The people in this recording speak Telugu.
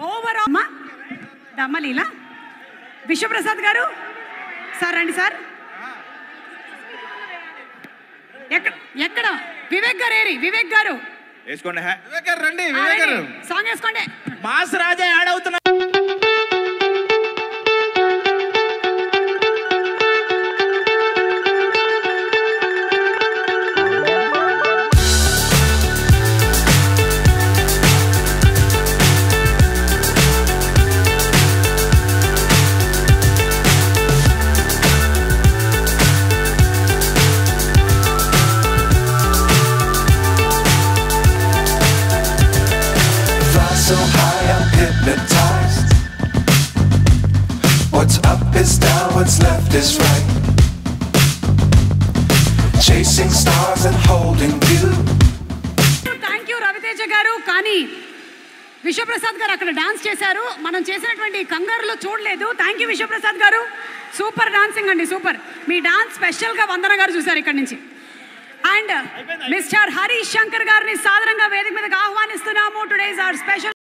ఓవర్ అమ్మా దమ్మలీలా విశ్వప్రసాద్ గారు సార్ రండి సార్ ఎక్కడ ఎక్కడ వివేక్ గారు ఏరి వివేక్ గారు వేసుకోండి హే వివేక్ గారు రండి ఆ, వివేక్ గారు రండి. సాంగ్ వేసుకోండి మాస్ రాజా యాడ్ అవుతున్నా Fly so high, I'm hypnotized. What's up is down, what's left is right. Chasing stars and holding you. Thank you Ravi Teja garu కానీ విశ్వప్రసాద్ గారు అక్కడ డాన్స్ చేశారు మనం చేసినటువంటి కంగారులో చూడలేదు thank you Vishwaprasad garu super dancing అండి సూపర్ మీ డాన్స్ స్పెషల్గా వందన గారు చూశారు ఇక్కడి నుంచి అండ్ మిస్టర్ హరీష్ శంకర్ గారిని సాధారణంగా వేదిక మీదకి ఆహ్వానిస్తున్నాము టుడేస్ ఆర్ స్పెషల్